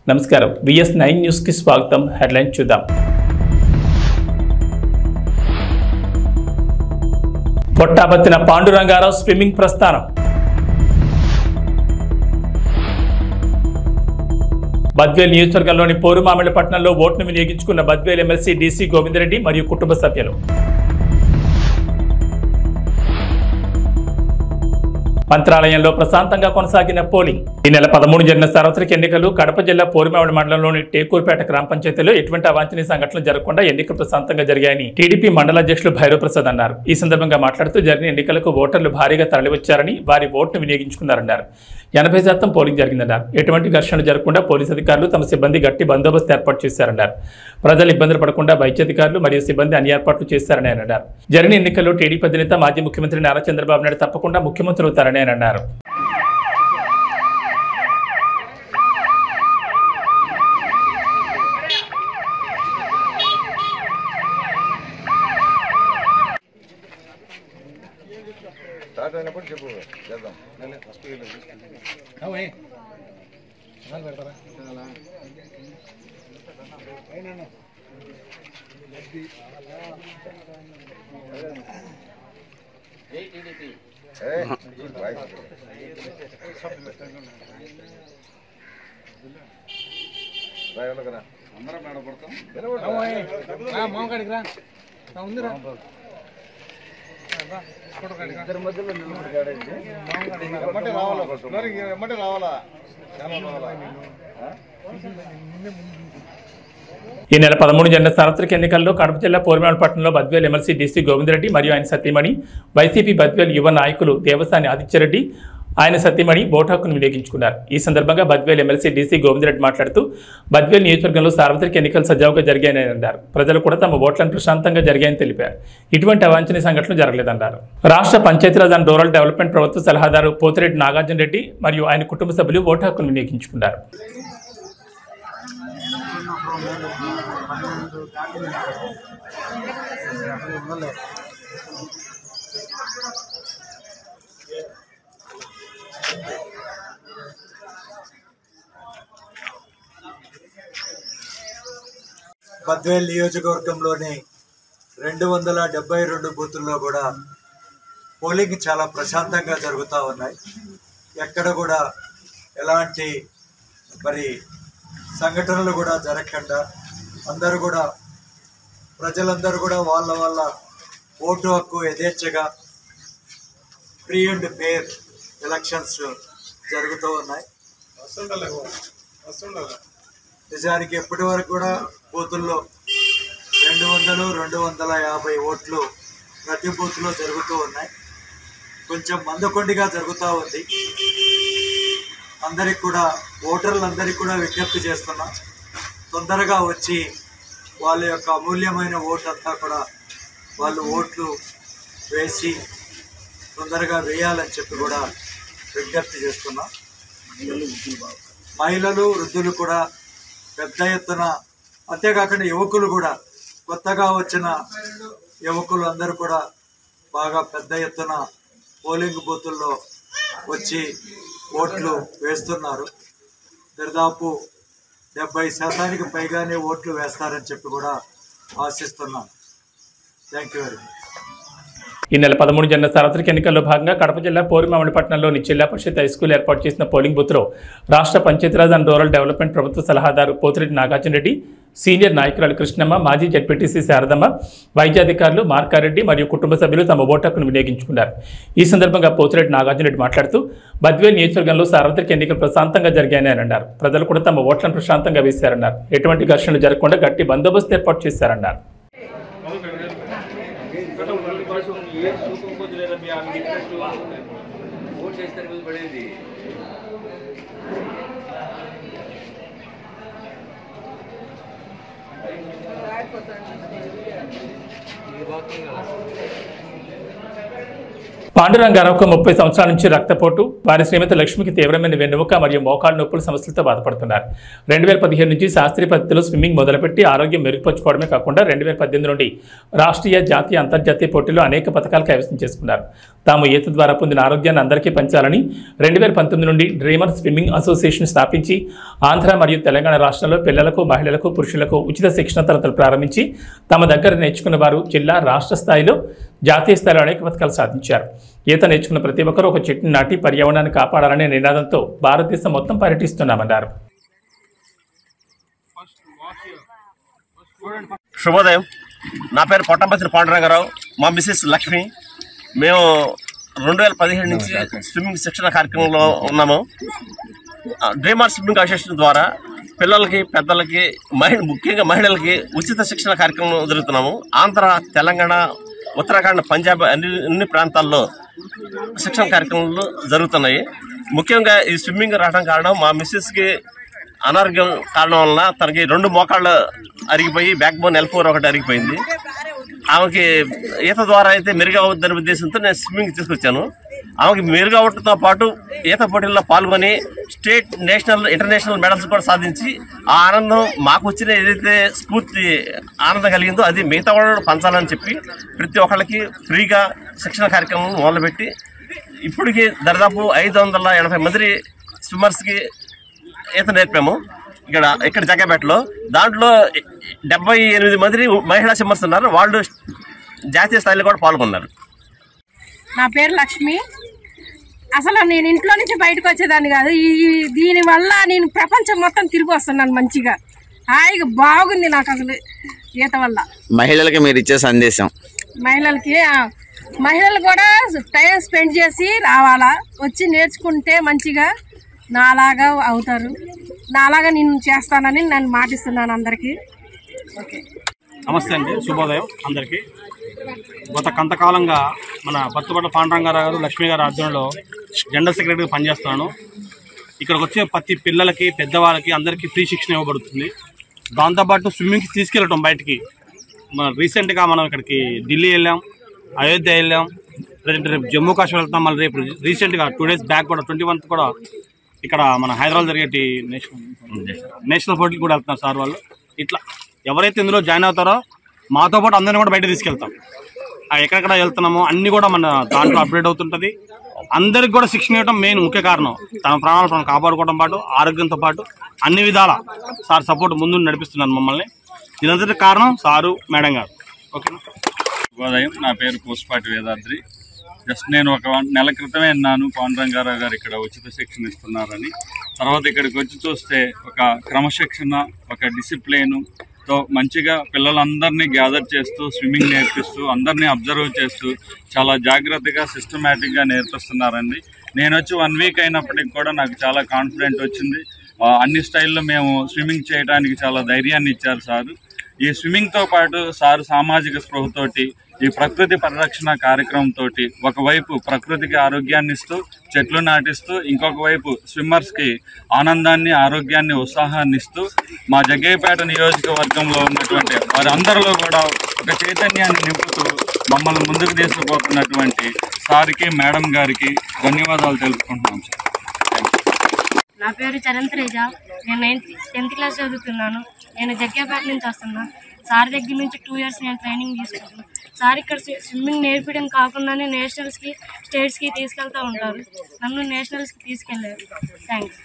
నమస్కారం VS nine న్యూస్కి స్వాగతం హెడ్లైన్ చూద్దాం పొట్టాబత్తిన పాండురంగారావు స్విమ్మింగ్ ప్రస్థానం బద్వేల్ నియోజకవర్గంలోని పోరుమామిళ్లపట్నంలో ఓటును వినియోగించుకున్న బద్వేల్ ఎమ్మెల్సీ డీసీ గోవిందరెడ్డి మరియు కుటుంబ సభ్యులు మంత్రాలయంలో ప్రశాంతంగా కొనసాగిన పోలింగ్ ఈ నెల పదమూడు జరిగిన సార్వత్రిక ఎన్నికలు కడప జిల్లా పోరుమావిడి మండలంలోని టేకూర్పేట గ్రామ పంచాయతీలో ఎటువంటి అవాంఛనీయ సంఘటనలు జరగకుండా ఎన్నికలు ప్రశాంతంగా జరిగాయని టీడీపీ మండల అధ్యక్షులు భైరవ్ ప్రసాద్ అన్నారు ఈ సందర్భంగా మాట్లాడుతూ జరిగిన ఎన్నికలకు ఓటర్లు భారీగా తరలివచ్చారని వారి ఓటును వినియోగించుకున్నారన్నారు ఎనభై శాతం పోలింగ్ జరిగిందన్నారు ఎటువంటి ఘర్షణలు జరగకుండా పోలీసు అధికారులు తమ సిబ్బంది గట్టి బందోబస్తు ఏర్పాటు చేశారన్నారు ప్రజలు ఇబ్బందులు పడకుండా వైద్య అధికారులు మరియు సిబ్బంది అన్ని ఏర్పాట్లు చేశారని ఆయన అన్నారు జరిగిన ఎన్నికల్లో టీడీపీ అధినేత మాజీ ముఖ్యమంత్రి నారా చంద్రబాబు నాయుడు తప్పకుండా ముఖ్యమంత్రి అవుతారని ఆయన అన్నారు స్టార్ట్ అయినప్పుడు చెప్పు చేద్దాం ఏయ్, వాయిస్. రా, ఎవరికి రా. వినపడుతుందా? ఎమ్మటే రావాలా కొంచెం. మరి ఎమ్మటే రావాలా చాలా రావాలా ఆ? ఈ నెల పదమూడు జరిగిన సార్వత్రిక ఎన్నికల్లో కడప జిల్లా పట్టణంలో బద్వేల్ ఎమ్మెల్సీ డీసీ గోవిందరెడ్డి మరియు ఆయన సతీమణి వైసీపీ బద్వేల్ యువ నాయకులు దేవసాని ఆదిత్యరెడ్డి ఆయన సతీమణి ఓటు హక్కును వినియోగించుకున్నారు ఈ సందర్భంగా బద్వేల్ ఎమ్మెల్సీ డీసీ గోవిందరెడ్డి మాట్లాడుతూ బద్వేల్ నియోజకవర్గంలో సార్వత్రిక ఎన్నికలు సజావుగా జరిగాయని అన్నారు ప్రజలు కూడా తమ ఓట్లను ప్రశాంతంగా జరిగాయని తెలిపారు ఇటువంటి అవాంఛనీయ సంఘటనలు జరగలేదన్నారు రాష్ట్ర పంచాయతీరాజ్ అండ్ రూరల్ డెవలప్మెంట్ ప్రభుత్వ సలహాదారు పోతిరెడ్డి నాగార్జున రెడ్డి మరియు ఆయన కుటుంబ సభ్యులు ఓటు హక్కును వినియోగించుకున్నారు బద్వేల్ నియోజకవర్గంలోని రెండు వందల డెబ్బై రెండు బూతుల్లో కూడా పోలింగ్ చాలా ప్రశాంతంగా జరుగుతూ ఉన్నాయి ఎక్కడ కూడా ఎలాంటి మరి సంఘటనలు కూడా జరగకుండా అందరూ కూడా ప్రజలందరూ కూడా వాళ్ళ వాళ్ళ ఓటు హక్కు యథేచ్ఛగా ఫ్రీ అండ్ ఫేర్ ఎలక్షన్స్ జరుగుతూ ఉన్నాయి నిజానికి ఎప్పటి వరకు కూడా బూతుల్లో రెండు వందలు రెండు వందల యాభై ఓట్లు ప్రతి బూత్లో జరుగుతూ ఉన్నాయి కొంచెం మందకొండిగా జరుగుతూ ఉంది అందరికి కూడా ఓటర్లందరికీ కూడా విజ్ఞప్తి చేస్తున్నాం తొందరగా వచ్చి వాళ్ళ యొక్క అమూల్యమైన ఓటు అంతా కూడా వాళ్ళు ఓట్లు వేసి తొందరగా వేయాలని చెప్పి కూడా విజ్ఞప్తి చేస్తున్నాం మహిళలు వృద్ధులు కూడా పెద్ద ఎత్తున అంతేకాకుండా యువకులు కూడా కొత్తగా వచ్చిన యువకులు అందరూ కూడా బాగా పెద్ద ఎత్తున పోలింగ్ బూతుల్లో వచ్చి ఓట్లు వేస్తున్నారు దాదాపు డెబ్బై శాతానికి పైగానే ఓట్లు వేస్తారని చెప్పి కూడా ఆశిస్తున్నాను థ్యాంక్ యూ వెరీ మచ్ ఈ నెల పదమూడు జరిగిన సార్వత్రిక ఎన్నికల్లో భాగంగా కడప జిల్లా పోరుమామిడిపట్నంలోని జిల్లా పరిషత్ హై స్కూల్ ఏర్పాటు చేసిన పోలింగ్ బూత్లో రాష్ట్ర పంచాయతీరాజ్ అండ్ రూరల్ డెవలప్మెంట్ ప్రభుత్వ సలహాదారు పోతిరెడ్డి నాగార్జున రెడ్డి సీనియర్ నాయకురాలు కృష్ణమ్మ మాజీ జడ్పీటీసీ శారదమ్మ వైద్యాధికారులు మార్కారెడ్డి మరియు కుటుంబ సభ్యులు తమ ఓటు హక్కును వినియోగించుకున్నారు ఈ సందర్భంగా పోతిరెడ్డి నాగార్జున రెడ్డి మాట్లాడుతూ బద్వేల్ నియోజకవర్గంలో సార్వత్రిక ఎన్నికలు ప్రశాంతంగా జరిగాయని అని అన్నారు ప్రజలు కూడా తమ ఓట్లను ప్రశాంతంగా వేశారన్నారు ఎటువంటి ఘర్షణలు జరగకుండా గట్టి బందోబస్తు ఏర్పాటు చేశారన్నారు ఓట్ చేస్తే మీద పడేది పాండురంగారావుకు ముప్పై సంవత్సరాల నుంచి రక్తపోటు వారి శ్రీమతి లక్ష్మికి తీవ్రమైన వెన్నుముక మరియు మోకాలు నొప్పుల సమస్యలతో బాధపడుతున్నారు రెండు వేల పదిహేను నుంచి శాస్త్రీయ పద్ధతిలో స్విమ్మింగ్ మొదలుపెట్టి ఆరోగ్యం మెరుగుపరచుకోవడమే కాకుండా రెండు వేల పద్దెనిమిది నుండి రాష్ట్రీయ జాతీయ అంతర్జాతీయ పోటీల్లో అనేక పథకాలు కైవసం చేసుకున్నారు తాము ఈత ద్వారా పొందిన ఆరోగ్యాన్ని అందరికీ పంచాలని రెండు వేల పంతొమ్మిది నుండి డ్రీమర్ స్విమ్మింగ్ అసోసియేషన్ స్థాపించి ఆంధ్ర మరియు తెలంగాణ రాష్ట్రాల్లో పిల్లలకు మహిళలకు పురుషులకు ఉచిత శిక్షణ తరగతులు ప్రారంభించి తమ దగ్గర నేర్చుకున్న వారు జిల్లా రాష్ట్ర స్థాయిలో జాతీయ స్థాయిలో అనేక పథకాలు సాధించారు ఈత నేర్చుకున్న ప్రతి ఒక్కరూ ఒక చెట్టుని నాటి పర్యావరణాన్ని కాపాడాలనే నినాదంతో భారతదేశం మొత్తం పర్యటిస్తున్నామన్నారు శుభోదయం నా పేరు పొట్టంపతిని పాండురంగారావు మా మిసెస్ లక్ష్మి మేము రెండు వేల పదిహేడు నుంచి స్విమ్మింగ్ శిక్షణ కార్యక్రమంలో ఉన్నాము ఆ, డ్రీమర్ స్విమ్మింగ్ అసోసియేషన్ ద్వారా పిల్లలకి పెద్దలకి మహి ముఖ్యంగా మహిళలకి ఉచిత శిక్షణ కార్యక్రమం జరుగుతున్నాము ఆంధ్ర తెలంగాణ ఉత్తరాఖండ్ పంజాబ్ అన్ని అన్ని ప్రాంతాల్లో శిక్షణ కార్యక్రమాలు జరుగుతున్నాయి ముఖ్యంగా ఈ స్విమ్మింగ్ రావడం కారణం మా మిస్సెస్కి అనారోగ్యం కారణం వలన తనకి రెండు మోకాళ్ళు అరిగిపోయి బ్యాక్ బోన్ ఎల్ ఫోర్ ఒకటి అరిగిపోయింది ఆమెకి ఈత ద్వారా అయితే మెరుగు అవుద్దనే ఉద్దేశంతో నేను స్విమ్మింగ్ తీసుకొచ్చాను ఆమెకి మెరుగు అవడంతో పాటు ఈత పోటీల్లో పాల్గొని స్టేట్ నేషనల్ ఇంటర్నేషనల్ మెడల్స్ కూడా సాధించి ఆ ఆనందం మాకు వచ్చిన ఏదైతే స్ఫూర్తి ఆనందం కలిగిందో అది మిగతా వాళ్ళు పంచాలని చెప్పి ప్రతి ఒక్కళ్ళకి ఫ్రీగా శిక్షణ కార్యక్రమం మొదలుపెట్టి ఇప్పటికి దాదాపు ఐదు వందల ఎనభై మంది స్విమ్మర్స్కి ఈత నేర్పాము ఇక్కడ ఇక్కడ జగ్గపేటలో దాంట్లో డెబ్బై ఎనిమిది మంది మహిళా స్విమ్మర్స్ ఉన్నారు వాళ్ళు జాతీయ స్థాయిలో కూడా పాల్గొన్నారు నా పేరు లక్ష్మి అసలు నేను ఇంట్లో నుంచి బయటకు వచ్చేదాన్ని కాదు ఈ ఈ- దీని వల్ల నేను ప్రపంచం మొత్తం తిరిగి వస్తున్నాను మంచిగా హాయిగా బాగుంది నాకు అసలు ఈత వల్ల మహిళలకి మీరు ఇచ్చే సందేశం మహిళలకి ఆ, మహిళలు కూడా టైం స్పెండ్ చేసి రావాలా వచ్చి నేర్చుకుంటే మంచిగా నాలాగా అవుతారు నాలాగా నేను చేస్తానని నేను మాటిస్తున్నాను అందరికీ ఓకే నమస్తే అండి శుభోదయం అందరికీ గత కొంతకాలంగా మన బత్తుపట్ల పాండరంగారావు గారు లక్ష్మీ గారి ఆధ్వర్యంలో జనరల్ సెక్రటరీగా పనిచేస్తున్నాను ఇక్కడికి వచ్చే ప్రతి పిల్లలకి పెద్దవాళ్ళకి అందరికీ ఫ్రీ శిక్షణ ఇవ్వబడుతుంది దాంతోపాటు స్విమ్మింగ్కి తీసుకెళ్ళటం బయటికి మన రీసెంట్గా మనం ఇక్కడికి ఢిల్లీ వెళ్ళాం అయోధ్య వెళ్ళాం లేదంటే రేపు జమ్మూ కాశ్మీర్ వెళ్తాం మళ్ళీ రేపు రీసెంట్గా టూ డేస్ బ్యాక్ కూడా ట్వంటీ వన్త్ కూడా ఇక్కడ మన హైదరాబాద్ జరిగేటి నేషనల్ నేషనల్ పోటీకి కూడా వెళ్తున్నారు సార్ వాళ్ళు ఇట్లా ఎవరైతే ఇందులో జాయిన్ అవుతారో మాతో పాటు అందరిని కూడా బయట తీసుకెళ్తాం ఆ ఎక్కడెక్కడ వెళ్తున్నామో అన్ని కూడా మన దాంట్లో అప్డేట్ అవుతుంటుంది అందరికి కూడా శిక్షణ ఇవ్వడం మెయిన్ ముఖ్య కారణం తన ప్రాణాలు మనం కాపాడుకోవడం పాటు ఆరోగ్యంతో పాటు అన్ని విధాల సార్ సపోర్ట్ ముందు నడిపిస్తున్నారు మమ్మల్ని దీనంతటి కారణం సారు మేడం గారు ఓకేనా శుభోదయం నా పేరు పూసపాటి వేదాద్రి జస్ట్ నేను ఒక నెల క్రితమే విన్నాను పాండురంగారావు గారు ఇక్కడ ఉచిత శిక్షణ ఇస్తున్నారని తర్వాత ఇక్కడికి వచ్చి చూస్తే ఒక క్రమశిక్షణ ఒక డిసిప్లిన్ తో మంచిగా పిల్లలందరినీ గ్యాదర్ చేస్తూ స్విమ్మింగ్ నేర్పిస్తూ అందరినీ అబ్జర్వ్ చేస్తూ చాలా జాగ్రత్తగా సిస్టమేటిక్గా నేర్పిస్తున్నారండి నేను వచ్చి వన్ వీక్ అయినప్పటికి కూడా నాకు చాలా కాన్ఫిడెంట్ వచ్చింది ఆ, అన్ని స్టైల్లో మేము స్విమ్మింగ్ చేయడానికి చాలా ధైర్యాన్ని ఇచ్చారు సారు ఈ స్విమ్మింగ్ తో పాటు సారు సామాజిక స్పృహతోటి ఈ ప్రకృతి పరిరక్షణ కార్యక్రమంతో ఒకవైపు ప్రకృతికి ఆరోగ్యాన్ని ఇస్తూ చెట్లు నాటిస్తూ ఇంకొక వైపు స్విమ్మర్స్ కి ఆనందాన్ని ఆరోగ్యాన్ని ఉత్సాహాన్ని ఇస్తూ మా జగ్గయ్యపేట నియోజకవర్గంలో ఉన్నటువంటి వారందరిలో కూడా ఒక చైతన్యాన్ని నింపుతూ మమ్మల్ని ముందుకు తీసుకుపోతున్నటువంటి సార్కి మేడం గారికి ధన్యవాదాలు తెలుపుకుంటున్నాం సార్ నా పేరు చరణ్ తేజ నేను నైన్త్ టెన్త్ క్లాస్ చదువుతున్నాను నేను జగ్గాపేట నుంచి వస్తున్నా సార్ దగ్గర నుంచి టూ ఇయర్స్ నేను ట్రైనింగ్ తీసుకుంటున్నాను సార్ ఇక్కడ స్వి- స్విమ్మింగ్ నేర్పించడం కాకుండానే నేషనల్స్కి స్టేట్స్కి తీసుకెళ్తూ ఉంటారు నన్ను నేషనల్స్కి తీసుకెళ్ళారు థ్యాంక్స్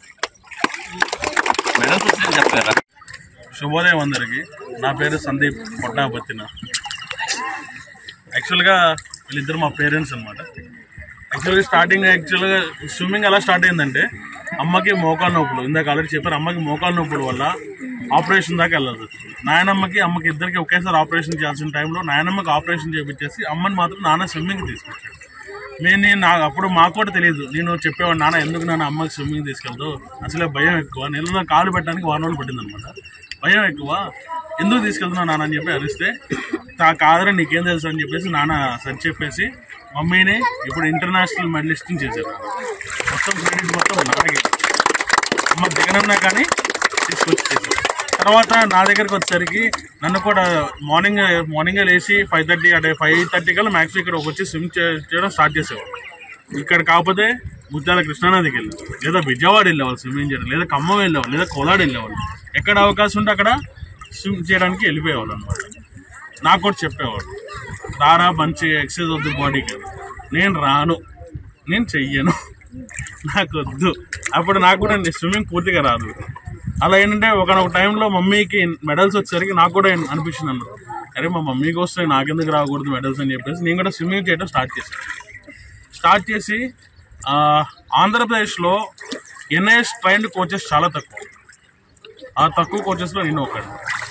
మేడం చూసి చెప్తారా శుభోదయం అందరికీ నా పేరు సందీప్ పొట్టాపత్తిన యాక్చువల్గా వీళ్ళిద్దరు మా పేరెంట్స్ అనమాట యాక్చువల్గా స్టార్టింగ్ యాక్చువల్గా స్విమ్మింగ్ ఎలా స్టార్ట్ అయిందంటే అమ్మకి మోకాలు నొప్పులు ఇందాక ఆల్రెడీ చెప్పారు అమ్మకి మోకాలు నొప్పుల వల్ల ఆపరేషన్ దాకా వెళ్ళాల్సి వచ్చింది నాయనమ్మకి అమ్మకి ఇద్దరికి ఒకేసారి ఆపరేషన్ చేయాల్సిన టైంలో నాయనమ్మకి ఆపరేషన్ చేయించేసి అమ్మని మాత్రం నాన్న స్విమ్మింగ్ తీసుకొచ్చాడు నేను నేను నా అప్పుడు మాకు కూడా తెలియదు నేను చెప్పేవాడు నాన్న ఎందుకు నాన్న అమ్మకి స్విమ్మింగ్ తీసుకెళ్తావు అసలే భయం ఎక్కువ నెలలో కాలు పెట్టడానికి వారం రోజులు పట్టింది అనమాట భయం ఎక్కువ ఎందుకు తీసుకెళ్తున్నావు నాన్న అని చెప్పి అరిస్తే "తా- కాదురా నీకేం తెలుసు అని చెప్పేసి నాన్న సరి చెప్పేసి మమ్మీని ఇప్పుడు ఇంటర్నేషనల్ మెడలిస్ట్ని చేశారు మొత్తం క్రెడిట్ మొత్తం నాన్నకి అమ్మ దిగనన్నా కానీ తీసుకొచ్చి చేశారు తర్వాత నా దగ్గరికి వచ్చేసరికి నన్ను కూడా మార్నింగ్ మార్నింగ్ లేచి ఫైవ్ థర్టీ అంటే ఫైవ్ థర్టీ కల్లా మ్యాక్స్ ఇక్కడ వచ్చి స్విమ్ చేయడం స్టార్ట్ చేసేవాడు ఇక్కడ కాకపోతే ముత్యాల కృష్ణానదికి వెళ్ళాం లేదా విజయవాడ వెళ్ళేవాళ్ళు స్విమ్మింగ్ చేయడం లేదా ఖమ్మం వెళ్ళేవాళ్ళు లేదా కోలాడు వెళ్ళేవాళ్ళు ఎక్కడ అవకాశం ఉంటే అక్కడ స్విమ్ చేయడానికి వెళ్ళిపోయేవాళ్ళు అనమాట నాకు కూడా చెప్పేవాడు రారా మంచి ఎక్సర్సైజ్ వద్దు బాడీకి నేను రాను నేను చెయ్యను నాకు వద్దు అప్పుడు నాకు కూడా స్విమ్మింగ్ పూర్తిగా రాదు అలా ఏంటంటే ఒకనొక టైంలో మమ్మీకి మెడల్స్ వచ్చేసరికి నాకు కూడా అనిపించింది అన్న అరే మా మమ్మీకి వస్తే నాకెందుకు రాకూడదు మెడల్స్ అని చెప్పేసి నేను కూడా స్విమ్మింగ్ చేయడం స్టార్ట్ చేశాను స్టార్ట్ చేసి ఆ, ఆంధ్రప్రదేశ్లో ఎన్ఐఎస్ ట్రైన్డ్ కోచెస్ చాలా తక్కువ ఆ తక్కువ కోచెస్లో నేను ఒకడు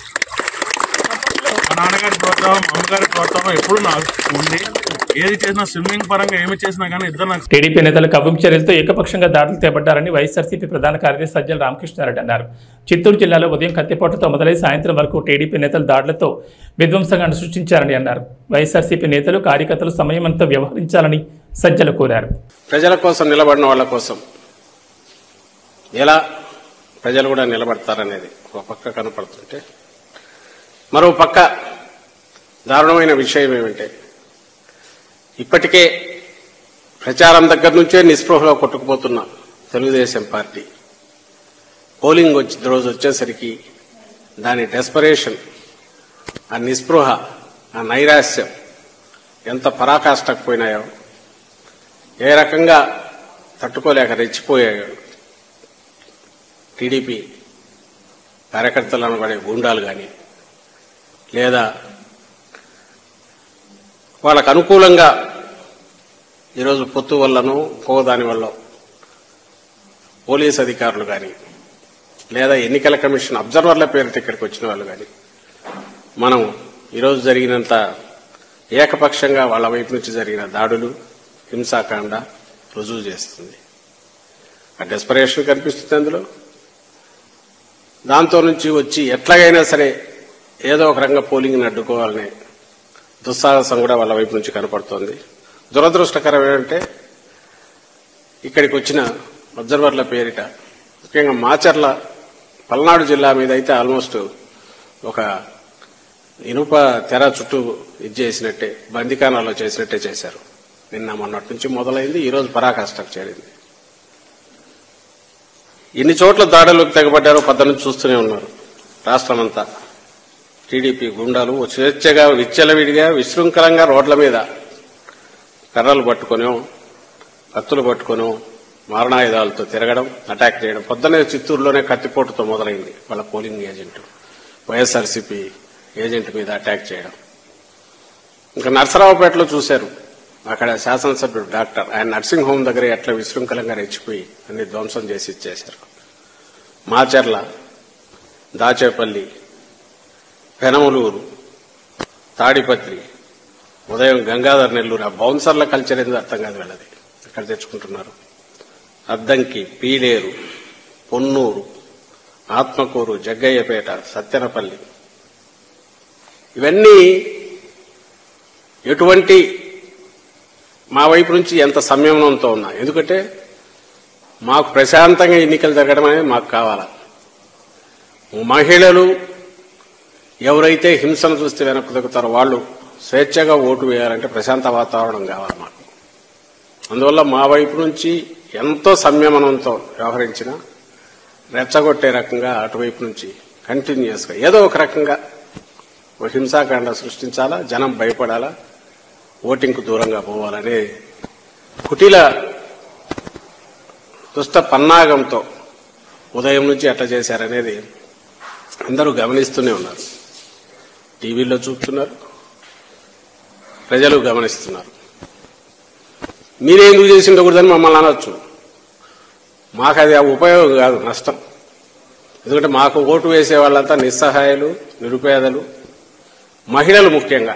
మా నాన్నగారి ప్రోత్సాహం అమ్మగారి ప్రోత్సాహం ఎప్పుడు నాకు ఉంది ఏది చేసినా స్విమ్మింగ్ పరంగా ఏమి చేసినా కానీ ఇద్దరు నాకు టీడీపీ నేతలు కవ్వింపు చర్యలతో ఏకపక్షంగా దాడులు చేపట్టారని వైఎస్ఆర్సీపీ ప్రధాన కార్యదర్శి సజ్జల రామకృష్ణారెడ్డి అన్నారు చిత్తూరు జిల్లాలో ఉదయం కత్తిపోటుతో మొదలై సాయంత్రం వరకు టీడీపీ నేతలు దాడులతో విధ్వంసంగా సృష్టించారని అన్నారు వైఎస్ఆర్సీపీ నేతలు కార్యకర్తలు సమయమంతా వ్యవహరించాలని సజ్జల కోరారు ప్రజల కోసం నిలబడిన వాళ్ళ కోసం ఎలా ప్రజలు కూడా నిలబడతారనేది ఒక పక్క కనపడుతుంటే మరో పక్క దారుణమైన విషయం ఏమంటే ఇప్పటికే ప్రచారం దగ్గర నుంచే నిస్పృహలో కొట్టుకుపోతున్న తెలుగుదేశం పార్టీ పోలింగ్ వచ్చి రోజు వచ్చేసరికి దాని డెస్పరేషన్ ఆ నిస్పృహ ఆ నైరాస్యం ఎంత పరాకాష్ఠకు పోయినాయో ఏ రకంగా తట్టుకోలేక రెచ్చిపోయాయో టీడీపీ కార్యకర్తలు అనబడే గూండాలు కానీ లేదా వాళ్ళకు అనుకూలంగా ఈరోజు పొత్తు వల్లనో ఇంకో దాని వల్ల పోలీస్ అధికారులు కానీ లేదా ఎన్నికల కమిషన్ అబ్జర్వర్ల పేరిట ఇక్కడికి వచ్చిన వాళ్ళు కానీ మనం ఈరోజు జరిగినంత ఏకపక్షంగా వాళ్ళ వైపు నుంచి జరిగిన దాడులు హింసాకాండ రుజువు చేస్తుంది ఆ డెస్పరేషన్ కనిపిస్తుంది అందులో దాంతో నుంచి వచ్చి ఎట్లాగైనా సరే ఏదో ఒక రంగ పోలింగ్ని అడ్డుకోవాలనే దుస్సాహసం కూడా వాళ్ళ వైపు నుంచి కనపడుతోంది దురదృష్టకరం ఏంటంటే ఇక్కడికి వచ్చిన అబ్జర్వర్ల పేరిట ముఖ్యంగా మాచర్ల పల్నాడు జిల్లా మీద అయితే ఆల్మోస్ట్ ఒక ఇనుప తెర చుట్టూ ఇది చేసినట్టే బందికానాలో చేసినట్టే చేశారు నిన్న మొన్నటి నుంచి మొదలైంది ఈరోజు పరాకాష్ఠకు చేరింది ఎన్ని చోట్ల దాడులకు తెగబడ్డారో పద్ద నుంచి చూస్తూనే ఉన్నారు రాష్ట్రమంతా టీడీపీ గుండాలు స్వేచ్ఛగా విచ్చలవిడిగా విశృంఖలంగా రోడ్ల మీద కర్రలు పట్టుకొనో కత్తులు పట్టుకొనో మారణాయుధాలతో తిరగడం అటాక్ చేయడం పొద్దునే చిత్తూరులోనే కత్తిపోటుతో మొదలైంది వాళ్ళ పోలింగ్ ఏజెంట్ వైఎస్ఆర్సీపీ ఏజెంట్ మీద అటాక్ చేయడం ఇంకా నర్సరావుపేటలో చూశారు అక్కడ శాసనసభ్యుడు డాక్టర్ ఆయన నర్సింగ్ హోమ్ దగ్గర ఎట్లా విశృంఖలంగా రెచ్చిపోయి అన్ని ధ్వంసం చేసి ఇచ్చేశారు మాచర్ల దాచేపల్లి పెనమలూరు తాడిపత్రి ఉదయం గంగాధర్ నెల్లూరు ఆ బౌన్సర్ల కల్చర్ ఏందో అర్థం కాదు వెళ్ళది ఎక్కడ తెచ్చుకుంటున్నారు అద్దంకి పీలేరు పొన్నూరు ఆత్మకూరు జగ్గయ్యపేట సత్యనపల్లి ఇవన్నీ ఎటువంటి మా వైపు నుంచి ఎంత సంయమనంతో ఉన్నా ఎందుకంటే మాకు ప్రశాంతంగా ఎన్నికలు జరగడం అనేది మాకు కావాలా మహిళలు ఎవరైతే హింసను చూస్తే వెనక్కు తగ్గుతారో వాళ్ళు స్వేచ్ఛగా ఓటు వేయాలంటే ప్రశాంత వాతావరణం కావాలి మాకు అందువల్ల మా వైపు నుంచి ఎంతో సంయమనంతో వ్యవహరించిన రెచ్చగొట్టే రకంగా అటువైపు నుంచి కంటిన్యూస్ గా ఏదో ఒక రకంగా ఒక హింసాకాండ సృష్టించాలా జనం భయపడాలా ఓటింగ్కు దూరంగా పోవాలనే కుటిల దుష్ట పన్నాగంతో ఉదయం నుంచి ఎట్లా చేశారనేది అందరూ గమనిస్తూనే ఉన్నారు టీవీలో చూస్తున్నారు ప్రజలు గమనిస్తున్నారు మీరే ఎందుకు చేసి ఉండకూడదని మమ్మల్ని అనొచ్చు మాకు అది ఉపయోగం కాదు నష్టం ఎందుకంటే మాకు ఓటు వేసే వాళ్ళంతా నిస్సహాయాలు నిరుపేదలు మహిళలు ముఖ్యంగా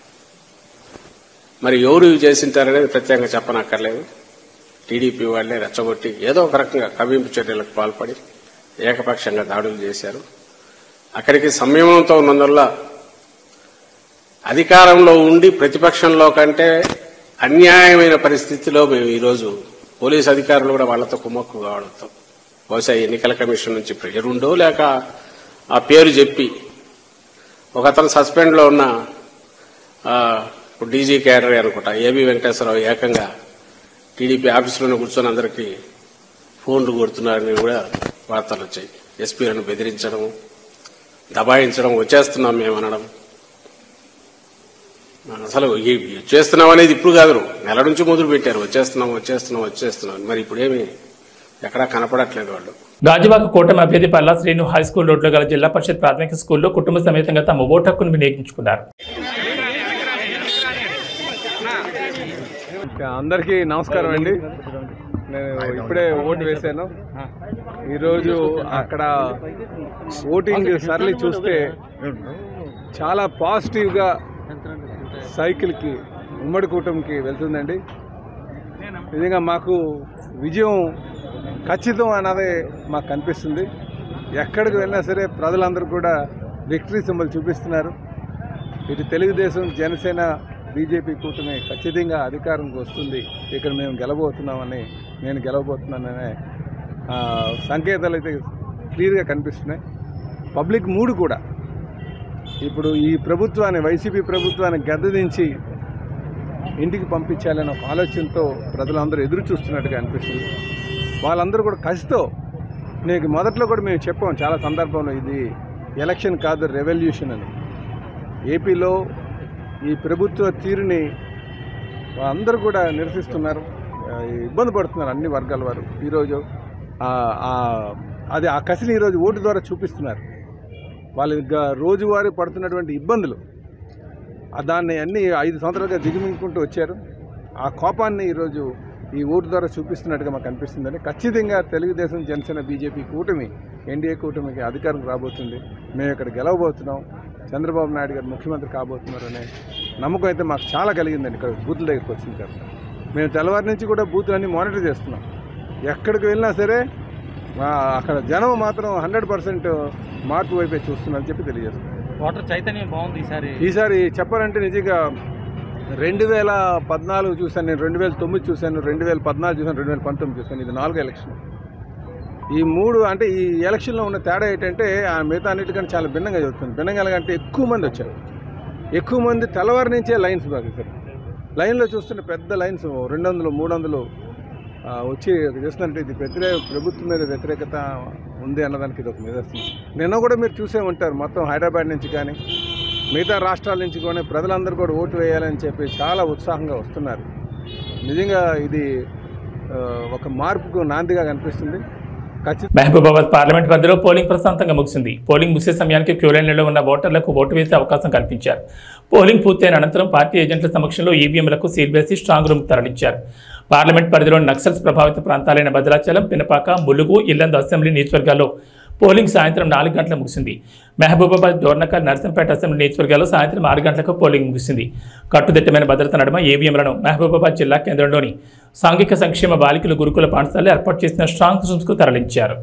మరి ఎవరు ఇవి చేసింటారనేది ప్రత్యేకంగా చెప్పనక్కర్లేదు టీడీపీ వాళ్లే రెచ్చగొట్టి ఏదో ఒక రకంగా కవింపు చర్యలకు పాల్పడి ఏకపక్షంగా దాడులు చేశారు అక్కడికి సంయమనంతో ఉన్నందువల్ల అధికారంలో ఉండి ప్రతిపక్షంలో కంటే అన్యాయమైన పరిస్థితిలో మేము ఈరోజు పోలీస్ అధికారులు కూడా వాళ్లతో కుమ్మక్కు కావడంతో బహుశా ఎన్నికల కమిషన్ నుంచి ప్రెజర్ ఉండో లేక ఆ పేరు చెప్పి ఒక అతను సస్పెండ్లో ఉన్న ఆ, ఇప్పుడు డీజీ క్యాడర్ అనుకుంటా ఏబి వెంకటేశ్వరరావు ఏకంగా టీడీపీ ఆఫీసులోనే కూర్చొని అందరికీ ఫోన్లు కొడుతున్నారని కూడా వార్తలు వచ్చాయి ఎస్పీలను బెదిరించడం దబాయించడం వచ్చేస్తున్నాం మేము అనడం అసలు ఈ వచ్చేస్తున్నాం అనేది ఇప్పుడు కాదు నెల నుంచి మొదలు పెట్టారు వచ్చేస్తున్నాం వచ్చేస్తున్నాం వచ్చేస్తున్నాం మరి ఇప్పుడేమి ఎక్కడా కనపడట్లేదు వాళ్ళు గాజువాక కూటమి అభ్యర్థి పల్లా శ్రీను హై స్కూల్ రోడ్లో గల జిల్లా పరిషత్ ప్రాథమిక స్కూల్లో కుటుంబ సమేతంగా తమ ఓటు హక్కును వినియోగించుకున్నారు అందరికీ నమస్కారం అండి నేను ఇప్పుడే ఓటు వేశాను ఈరోజు అక్కడ ఓటింగ్ సరళి చూస్తే చాలా పాజిటివ్గా సైకిల్కి ఉమ్మడి కూటమికి వెళ్తుందండి నిజంగా మాకు విజయం ఖచ్చితం అన్నది మాకు కనిపిస్తుంది ఎక్కడికి వెళ్ళినా సరే ప్రజలందరూ కూడా విక్టరీ సింబల్ చూపిస్తున్నారు ఇటు తెలుగుదేశం జనసేన బీజేపీ కూటమి ఖచ్చితంగా అధికారంకి వస్తుంది ఇక్కడ మేము గెలబోతున్నామని నేను గెలవబోతున్నాననే ఆ, సంకేతాలు అయితే క్లియర్గా కనిపిస్తున్నాయి పబ్లిక్ మూడు కూడా ఇప్పుడు ఈ ప్రభుత్వాన్ని వైసీపీ ప్రప్రభుత్వాన్ని గద్దదించి ఇంటికి పంపించాలనే ఒక ఆలోచనతో ప్రజలందరూ ఎదురు చూస్తున్నట్టుగా అనిపిస్తుంది వాళ్ళందరూ కూడా కసితో నీకు మొదట్లో కూడా మేము చెప్పాం చాలా సందర్భంలో ఇది ఎలక్షన్ కాదు రెవల్యూషన్ అని ఏపీలో ఈ ప్రభుత్వ తీరుని అందరూ కూడా నిరసిస్తున్నారు ఆ, ఇబ్బంది పడుతున్నారు అన్ని వర్గాల వారు ఈరోజు ఆ- ఆ- అది ఆ కసిని ఈరోజు ఓటు ద్వారా చూపిస్తున్నారు వాళ్ళ గ- రోజువారీ పడుతున్నటువంటి ఇబ్బందులు ఆ దాన్ని అన్ని ఐదు సంవత్సరాలుగా దిగుమింగుకుంటూ వచ్చారు ఆ కోపాన్ని ఈరోజు ఈ ఓటు ద్వారా చూపిస్తున్నట్టుగా మాకు అనిపిస్తుందని ఖచ్చితంగా తెలుగుదేశం జనసేన బీజేపీ కూటమి ఎన్డీఏ కూటమికి అధికారం రాబోతుంది మేము ఇక్కడ గెలవబోతున్నాం చంద్రబాబు నాయుడు గారు ముఖ్యమంత్రి కాబోతున్నారనే నమ్మకం అయితే మాకు చాలా కలిగిందండి ఇక్కడ బూతుల దగ్గరికి వచ్చిన తర్వాత మేము తెల్లవారి నుంచి కూడా బూతులన్నీ మానిటర్ చేస్తున్నాం ఎక్కడికి వెళ్ళినా సరే ఆ, అక్కడ జనం మాత్రం హండ్రెడ్ పర్సెంట్ మార్పు వైపే చూస్తున్నారని చెప్పి తెలియజేస్తున్నాం ఓటర్ చైతన్యం బాగుంది ఈసారి ఈసారి చెప్పాలంటే నిజంగా రెండు వేల పద్నాలుగు చూశాను నేను రెండు వేల తొమ్మిది చూశాను రెండు వేల పద్నాలుగు చూశాను రెండు వేల పంతొమ్మిది చూశాను ఇది నాలుగు ఎలక్షన్ ఈ మూడు అంటే ఈ ఎలక్షన్లో ఉన్న తేడా ఏంటంటే ఆ మిగతా అన్నిటికంటే చాలా భిన్నంగా జరుగుతుంది భిన్నంగా ఎలాగంటే ఎక్కువ మంది వచ్చారు ఎక్కువ మంది తెల్లవారి నుంచే లైన్స్ బాగా లైన్లో చూస్తుంటే పెద్ద లైన్స్ రెండు వందలు మూడు వందలు ఆ, వచ్చి చేస్తుంటే ఇది వ్యతిరేక ప్రభుత్వం మీద వ్యతిరేకత ఉంది అన్నదానికి ఇది ఒక నిదర్శనం నిన్న కూడా మీరు చూసే ఉంటారు మొత్తం హైదరాబాద్ నుంచి కానీ మిగతా రాష్ట్రాల నుంచి కూడా ప్రజలందరూ కూడా ఓటు వేయాలని చెప్పి చాలా ఉత్సాహంగా వస్తున్నారు నిజంగా ఇది ఆ, ఒక మార్పుకు నాందిగా కనిపిస్తుంది ఖచ్చితంగా మహబూబాబాద్ పార్లమెంట్ పరిధిలో పోలింగ్ ప్రశాంతంగా ముగిసింది పోలింగ్ ముగిసే సమయానికి క్యూ లైన్లలో ఉన్న ఓటర్లకు ఓటు వేసే అవకాశం కల్పించారు పోలింగ్ పూర్తయిన అనంతరం పార్టీ ఏజెంట్ల సమక్షంలో ఈవీఎంలకు సీల్ వేసి స్ట్రాంగ్ రూమ్ తరలించారు పార్లమెంట్ పరిధిలోని నక్సల్స్ ప్రభావిత ప్రాంతాలైన భద్రాచలం పినపాక ములుగు ఇల్లందు అసెంబ్లీ నియోజకవర్గాల్లో పోలింగ్ సాయంత్రం నాలుగు గంటల ముగిసింది మహబూబాబాద్ డోర్నకల్ నర్సంపేట అసెంబ్లీ నియోజకవర్గాల్లో సాయంత్రం ఆరు గంటలకు పోలింగ్ ముగిసింది కట్టుదిట్టమైన భద్రత నడుమ ఏవీఎంలను మహబూబాబాద్ జిల్లా కేంద్రంలోని సాంఘిక సంక్షేమ బాలికల గురుకుల పాఠశాలలో ఏర్పాటు చేసిన స్ట్రాంగ్ రూమ్స్కు తరలించారు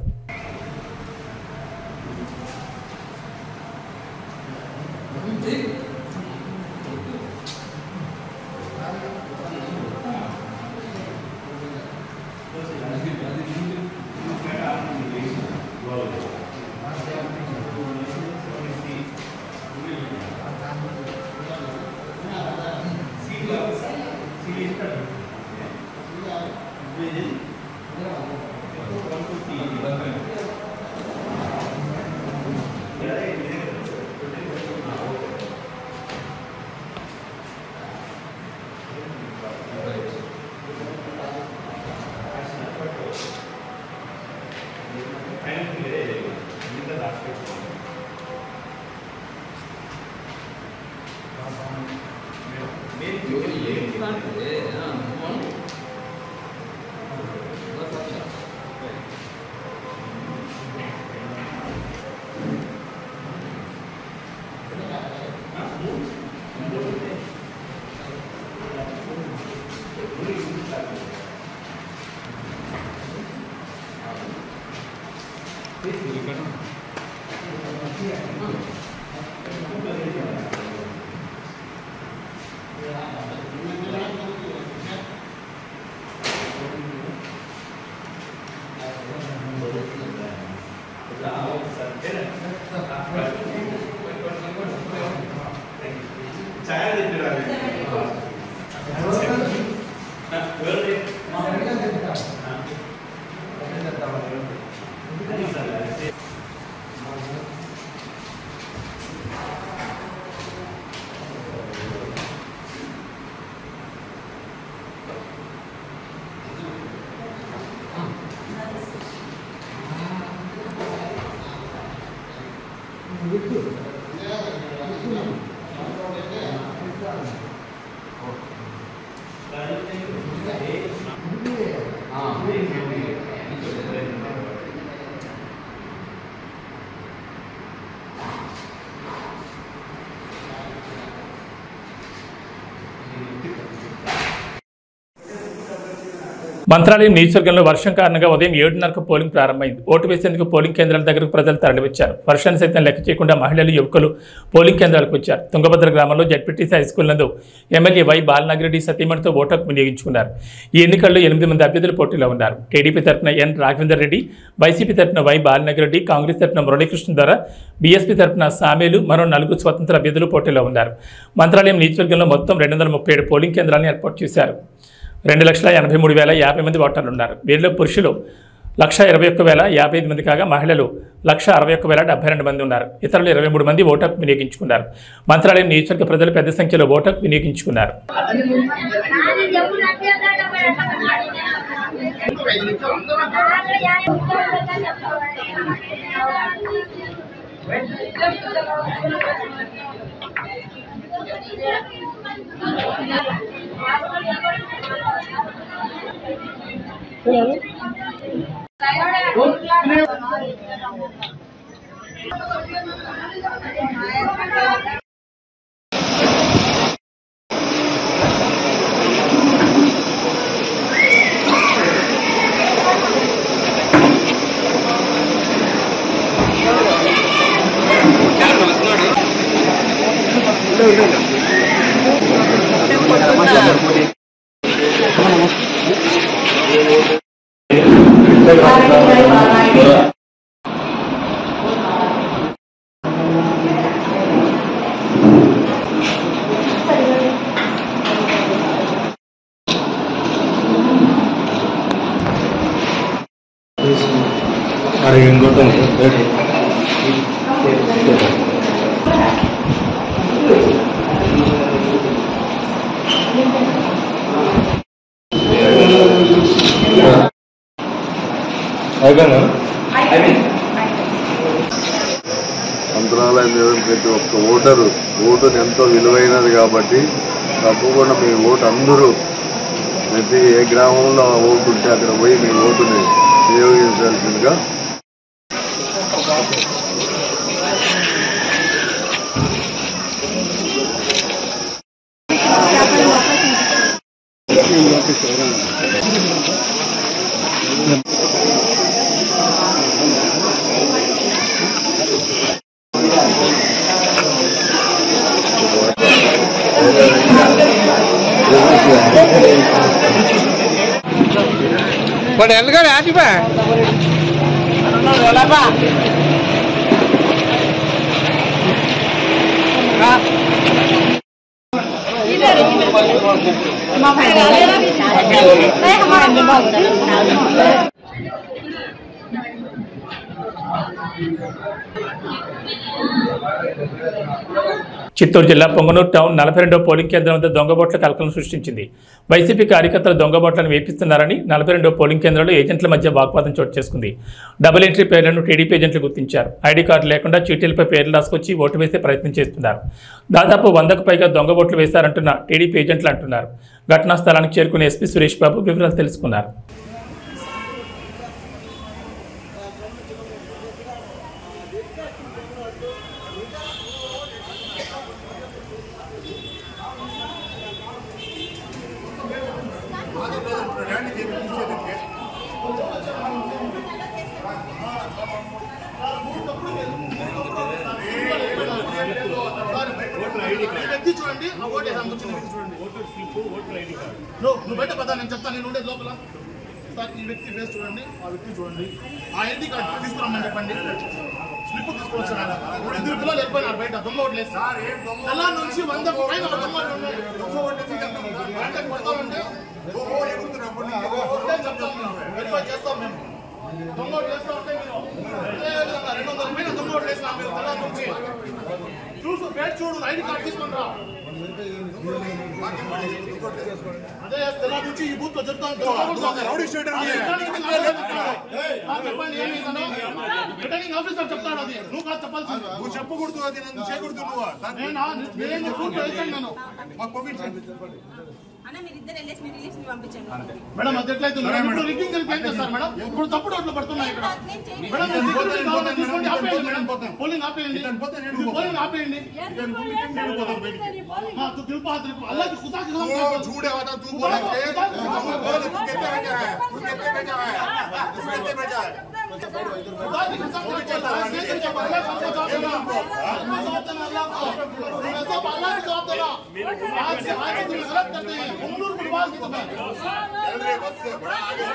Yeah. మంత్రాలయం నియోజకవర్గంలో వర్షం కారణంగా ఉదయం ఏడున్నరకు పోలింగ్ ప్రారంభమైంది ఓటు వేసేందుకు పోలింగ్ కేంద్రాల దగ్గరకు ప్రజలు తరలివచ్చారు వర్షాన్ని సైతం లెక్క చేయకుండా మహిళలు యువకులు పోలింగ్ కేంద్రాలకు వచ్చారు తుంగభద్ర గ్రామంలో జడ్పీటీసీ హై స్కూల్ నందు ఎమ్మెల్యే వై బాలనాగిరెడ్డి సతీమణితో ఓటు వినియోగించుకున్నారు ఈ ఎన్నికల్లో ఎనిమిది మంది అభ్యర్థులు పోటీలో ఉన్నారు టీడీపీ తరఫున ఎన్ రాఘవేందర్ రెడ్డి వైసీపీ తరఫున వై బాలనాగిరెడ్డి కాంగ్రెస్ తరఫున మురళీకృష్ణ ద్వారా బీఎస్పీ తరఫున సామేలు మరో నలుగురు స్వతంత్ర అభ్యర్థులు పోటీలో ఉన్నారు మంత్రాలయం నియోజకవర్గంలో మొత్తం రెండు వందల ముప్పై ఏడు పోలింగ్ కేంద్రాలను ఏర్పాటు చేశారు రెండు లక్షల ఎనభై మూడు వేల యాభై మంది ఓటర్లు ఉన్నారు వీరిలో పురుషులు లక్ష ఇరవై ఒక్క వేల యాభై ఐదు మంది కాగా మహిళలు లక్ష అరవై ఒక్క వేల డెబ్బై రెండు మంది ఉన్నారు ఇతరులు ఇరవై మూడు మంది ఓటు హక్కు వినియోగించుకున్నారు మంత్రాలయం నియోజకవర్గ ప్రజలు పెద్ద సంఖ్యలో ఓటు హక్కు వినియోగించుకున్నారు మరి ఇంకోటి అయిపోయిందా మంత్రాలయం దేవుని ప్రతి ఒక్క ఓటరు ఓటుని ఎంతో విలువైనది కాబట్టి తప్పకుండా మీ ఓటు అందరూ ప్రతి ఏ గ్రామంలో ఓటు ఉంటే అక్కడ పోయి మీ ఓటుని వినియోగించాల్సిందిగా వాడు వెళ్ళగాడు ఆటిపా చిత్తూరు జిల్లా పొంగనూరు టౌన్ నలభై రెండో పోలింగ్ కేంద్రం వద్ద దొంగబోట్ల కలకలం సృష్టించింది వైసీపీ కార్యకర్తలు దొంగబోట్లను వేపిస్తున్నారని నలభై రెండో పోలింగ్ కేంద్రంలో ఏజెంట్ల మధ్య వాగ్వాదం చోటు చేసుకుంది డబుల్ ఎంట్రీ పేర్లను టీడీపీ ఏజెంట్లు గుర్తించారు ఐడి కార్డు లేకుండా చీటీలపై పేర్లు రాసుకొచ్చి ఓటు వేసే ప్రయత్నం చేస్తున్నారు దాదాపు వందకు పైగా దొంగ ఓట్లు వేశారంటున్న టీడీపీ ఏజెంట్లు అంటున్నారు ఘటనా స్థలానికి చేరుకున్న ఎస్పీ సురేష్ బాబు వివరాలు తెలుసుకున్నారు వ్యక్తి చూడండి ఆ ఓటు వేసాము వచ్చిన వ్యక్తి చూడండి నువ్వు నువ్వు బయట పదా నేను చెప్తాను నేను ఉండేది లోపల సార్ ఈ వ్యక్తి ఫేస్ చూడండి ఆ వ్యక్తి చూడండి ఆ ఐడి కార్డు తీసుకురమ్మని చెప్పండి స్లిప్ తీసుకొని వచ్చాను ఆయన. ఇప్పుడు ఇద్దరు పిల్లలు వెళ్ళిపోయినారు బయట దొంగ ఓట్లు వేసి తెల్లారి నుంచి వంద పైన ఒక దొంగ ఓట్లు ఉన్నాయి. దొంగ ఓట్లు వేసి బ్యాంకుకి కొడతామంటే ఓట్లే చెప్తాం. వెరిఫై చేస్తాం మేము దొంగ ఓట్లు వేస్తా ఉంటే మీరు అదే విధంగా రెండు వందల పైన దొంగ ఓట్లు వేసినాం మీరు తెల్లారి నుంచి చూసు పేరు చూడు ఐడి కార్డు తీసుకొని రా అదే తెల్లారి నుంచి ఈ బూత్ లో చెప్తాను రౌడీ స్టేట్ చెప్పండి ఏమైందనో రిటర్నింగ్ ఆఫీసర్ చెప్తాడు అది నువ్వు కాదు చెప్పాల్సింది నువ్వు చెప్పకూడదు అది నన్ను చేయకూడదు నువ్వు నేనా నేను ఫోన్ వేసాను నేను మాకు పంపించండి మేడం అది ఎట్లయితే మేడం ఇప్పుడు రిగ్గింగ్ జరిపి ఏం చేస్తారు మేడం ఇప్పుడు తప్పుడు ఓట్లు పడుతున్నాయి ఇక్కడ మేడం నేను security కావాలని తీసుకోండి ఆపేయండి మేడం పోలింగ్ ఆపేయండి ఇది పోలింగ్ ఆపేయండి हाँ तो दिल बात रखो अल्लाह की खुदा की कसम वो झूठे वादा तू बोला थे तू कहते भेजा है तू कहते भेजा है तू कहते भेजा है खुदा की कसम खा के अल्लाह से जब अल्लाह को जवाब देना अल्लाह जवाब देना अल्लाह को ऐसा अल्लाह को जवाब देना आज से आज तुम गलत करते हैं उम्र बर्बाद की तुम्हें चल रहे बस से बड़ा आगे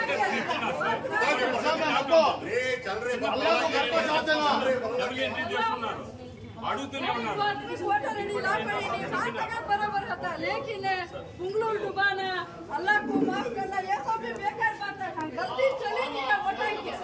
आपको चल रहे अल्लाह को घर को जवाब देना అడుగుతూనే ఉన్నారు बराबर होता लेकिन उंगलूर डुबाना अल्लाह को माफ करना ये सब भी बेकार बात है गलती चली नहीं है वोटाई के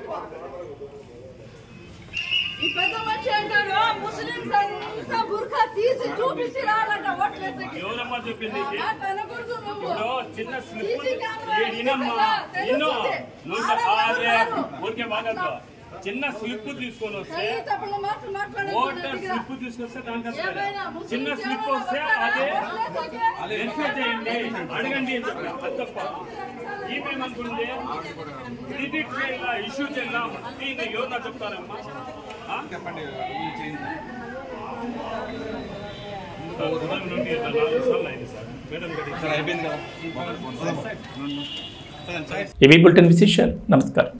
ఈ పెద్ద మనిషి అంటారు ముస్లిం అంతా బుర్ఖా తీసి చూపించి రావాలంట ఓట్లేసకి ఎవరమ్మా చెప్పింది నీకు? నాకు అనకూడదు నువ్వు ఇప్పుడు చిన్న స్లిప్ సీసీ కెమెరా వినమ్మా కదా, విను తెలుస్తుంది. నువ్వు ఆడవాళ్ళు అదే ఉన్నారు. ఊరికే మాట్లాడుకో చిన్న స్లిప్ తీసుకొని వస్తే కానీ తప్పుడు మాటలు మాట్లాడొద్దు నా ఓటర్ దగ్గర. స్లిప్ తీసుకొస్తే దానికి అసలు ఏమైనా ముస్లిం చిన్న స్లిప్ ఎవరైనా వస్తే వస్తారా? అదే ఓట్లేసకి? వెరిఫై చేయండి అడగండి అని చెప్పి అది తప్ప ఈమెమనుకుంది డిలీట్ చేయాలా ఇష్యూ చేయాలా దీన్ని ఎవరు చెప్తారమ్మా ఆ? చెప్పండి ఉదయం నుండి ఇట్లా నాలుగు సార్లు అయింది సార్ మేడం గారి ఇవి బులెటిన్ విశేషాలు నమస్కారం